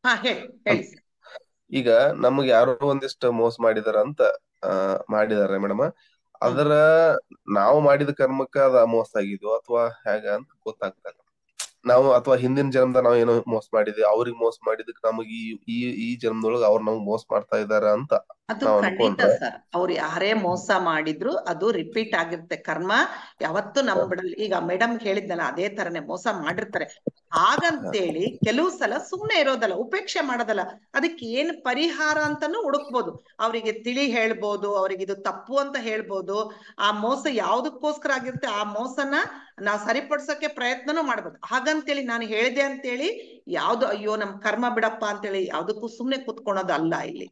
ಹಾ ಹೇಳಿ ಹೇಳಿ sir. ಈಗ ನಮ್ಗೆ ಯಾರೋ ಒಂದಿಷ್ಟು ಮೋಸ ಮಾಡಿದಾರ ಅಂತ ಆ ಮಾಡಿದಾರೆ ಮೇಡಮ್ ಅದರ ನಾವು ಮಾಡಿದ ಕರ್ಮಕ್ಕ ಅದ ಮೋಸ ಆಗಿದ್ವು ಅಥವಾ ಹೇಗ ಅಂತ ಗೊತ್ತಾಗ್ತಾ ಇಲ್ಲ ನಾವು ಅಥವಾ ಹಿಂದಿನ ಜನ್ಮದ ನಾವ್ ಏನೋ ಮೋಸ ಮಾಡಿದ್ವಿ ಅವ್ರಿಗೆ ಮೋಸ ಮಾಡಿದಕ್ ನಮಗ್ ಈ ಈ ಈ ಜನ್ಮದೊಳಗ ಅವ್ರ ನಮ್ಗ್ ಮೋಸ ಮಾಡ್ತಾ ಇದಾರ ಅಂತ ಅದು ನಾವ್ ಖಂಡಿತ ಅನ್ಕೊಂಡ್ರೆ ಸರ್ ಅವ್ರು ಯಾರೇ ಮೋಸ ಮಾಡಿದ್ರು ಅದು ರಿಪೀಟ್ ಆಗಿರುತ್ತೆ ಕರ್ಮ ಯಾವತ್ತು ನಮ್ ಬಿಡಲ್ಲ ಈಗ ಮೇಡಮ್ ಹೇಳಿದ್ನಲ್ಲ ಅದೇ ತರನೇ ಮೋಸ ಮಾಡಿರ್ತಾರೆ ಹಾಗಂತೇಳಿ ಕೆಲವು ಸಲ ಸುಮ್ನೆ ಇರೋದಲ್ಲ ಉಪೇಕ್ಷೆ ಮಾಡೋದಲ್ಲ ಅದಕ್ಕೆ ಏನ್ ಪರಿಹಾರ ಅಂತಾನು ಹುಡುಕ್ಬೋದು ಅವರಿಗೆ ತಿಳಿ ಹೇಳ್ಬೋದು ಅವ್ರಿಗೆ ಇದು ತಪ್ಪು ಅಂತ ಹೇಳ್ಬೋದು ಆ ಮೋಸ ಯಾವ್ದಕ್ಕೋಸ್ಕರ ಆಗಿರುತ್ತೆ ಆ ಮೋಸನ ನಾವ್ ಸರಿಪಡ್ಸೋಕೆ ಪ್ರಯತ್ನನೂ ಮಾಡ್ಬೋದು ಹಾಗಂತೇಳಿ ನಾನು ಹೇಳಿದೆ ಅಂತೇಳಿ ಯಾವ್ದು ಅಯ್ಯೋ ನಮ್ ಕರ್ಮ ಬಿಡಪ್ಪ ಅಂತೇಳಿ ಯಾವ್ದಕ್ಕೂ ಸುಮ್ನೆ ಕುತ್ಕೊಳೋದು ಅಲ್ಲ ಇಲ್ಲಿ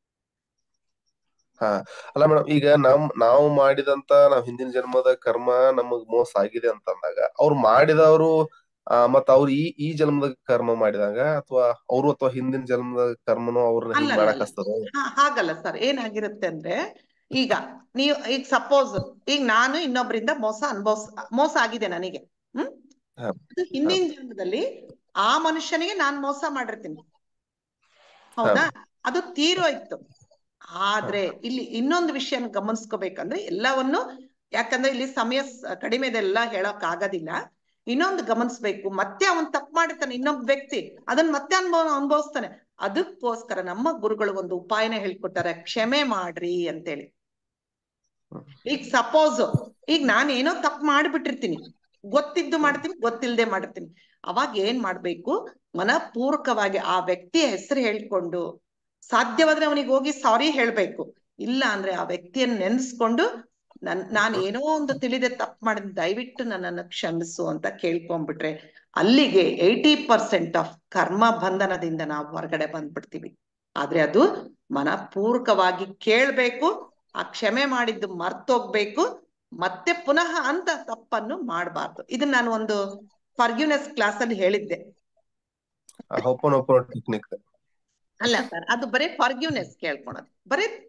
ಹಾ ಅಲ್ಲ ಮೇಡಮ್ ಈಗ ನಮ್ ನಾವು ಮಾಡಿದಂತ ನಾವ್ ಹಿಂದಿನ ಜನ್ಮದ ಕರ್ಮ ನಮಗ್ ಮೋಸ ಆಗಿದೆ ಅಂತ ಅಂದಾಗ ಅವ್ರು ಮಾಡಿದವರು ಆ ಮತ್ತ ಅವ್ರು ಈ ಈ ಜನ್ಮದ ಕರ್ಮ ಮಾಡಿದಾಗ ಅಥವಾ ಅವ್ರು ಅಥವಾ ಹಿಂದಿನ ಜನ್ಮದ ಕರ್ಮನು ಅವ್ರನ್ನ ಅಲ್ಲ ಹಿಂಗ್ ಅಲ್ಲ ಮಾಡಕ್ ಅಲ್ಲ ಹಸ್ತದ ಹಾ- ಹಾಗಲ್ಲ ಸರ್ ಏನಾಗಿರುತ್ತೆ ಅಂದ್ರೆ ಈಗ ನೀವು ಈಗ ಸಪೋಸ್ ಈಗ ನಾನು ಇನ್ನೊಬ್ರಿಂದ ಮೋಸ ಅನ್ಭವ್ಸ್ ಮೋಸ ಆಗಿದೆ ನನಗೆ ಹ್ಮ್ ಹಾ ಅದು ಹಿಂದಿನ ಜನ್ಮದಲ್ಲಿ ಆ ಮನುಷ್ಯನಿಗೆ ನಾನ್ ಮೋಸ ಮಾಡಿರ್ತೀನಿ ಹಾ ಹೌದಾ ಅದು ತೀರೋಯ್ತು ಆದ್ರೆ ಇಲ್ಲಿ ಇನ್ನೊಂದು ವಿಷಯ ಗಮನಿಸ್ಕೋಬೇಕಂದ್ರೆ ಎಲ್ಲವನ್ನು ಯಾಕಂದ್ರೆ ಇಲ್ಲಿ ಸಮಯ ಸ- ಕಡಿಮೆ ಇದೆ ಎಲ್ಲ ಹೇಳಕ್ ಆಗೋದಿಲ್ಲ ಇನ್ನೊಂದು ಗಮನಿಸ್ಬೇಕು ಮತ್ತೆ ಅವನ್ ತಪ್ಪು ಮಾಡಿರ್ತಾನೆ ಇನ್ನೊಬ್ಬ ವ್ಯಕ್ತಿ ಅದನ್ನ ಮತ್ತೆ ಅನುಭವ ಅನುಭವಿಸ್ತಾನೆ ಅದಕ್ಕೋಸ್ಕರ ನಮ್ಮ ಗುರುಗಳು ಒಂದು ಉಪಾಯನ ಹೇಳ್ಕೊಟ್ಟಾರೆ ಕ್ಷಮೆ ಮಾಡ್ರಿ ಅಂತೇಳಿ ಈಗ ಸಪೋಸ್ ಈಗ ನಾನು ಏನೋ ತಪ್ಪು ಮಾಡ್ಬಿಟ್ಟಿರ್ತೀನಿ ಗೊತ್ತಿದ್ದು ಮಾಡ್ತೀನಿ ಗೊತ್ತಿಲ್ಲದೆ ಮಾಡಿರ್ತೀನಿ ಅವಾಗ ಏನ್ ಮಾಡ್ಬೇಕು ಮನಪೂರ್ವಕವಾಗಿ ಆ ವ್ಯಕ್ತಿಯ ಹೆಸರು ಹೇಳ್ಕೊಂಡು ಸಾಧ್ಯವಾದ್ರೆ ಅವನಿಗೆ ಹೋಗಿ ಸಾರಿ ಹೇಳ್ಬೇಕು ಇಲ್ಲ ಅಂದ್ರೆ ಆ ವ್ಯಕ್ತಿಯನ್ನು ನೆನೆಸ್ಕೊಂಡು ನನ್ ನಾನು ಏನೋ ಒಂದು ತಿಳಿದೆ ತಪ್ಪು ಮಾಡಿದ್ ದಯವಿಟ್ಟು ನನ್ನನ್ನು ಕ್ಷಮಿಸು ಅಂತ ಕೇಳ್ಕೊಂಡ್ಬಿಟ್ರೆ ಅಲ್ಲಿಗೆ ಏಯ್ಟಿ ಪರ್ಸೆಂಟ್ ಆಫ್ ಕರ್ಮ ಬಂಧನದಿಂದ ನಾವು ಹೊರಗಡೆ ಬಂದ್ಬಿಡ್ತೀವಿ ಆದ್ರೆ ಅದು ಮನಪೂರ್ವಕವಾಗಿ ಕೇಳ್ಬೇಕು ಆ ಕ್ಷಮೆ ಮಾಡಿದ್ದು ಮರ್ತೋಗ್ಬೇಕು ಮತ್ತೆ ಪುನಃ ಅಂತ ತಪ್ಪನ್ನು ಮಾಡಬಾರ್ದು ಇದನ್ನ ನಾನು ಒಂದು ಫರ್ಗ್ಯೂನೆಸ್ ಕ್ಲಾಸ್ ಅಲ್ಲಿ ಹೇಳಿದ್ದೆ ಓಪನ್ ಓಪನ್ ಟೆಕ್ನಿಕ್ ಅಲ್ಲ ಸರ್ ಅದು ಬರೀ ಫರ್ಗ್ಯೂನೆಸ್ ಕೇಳ್ಕೊಳೋದು ಬರೀ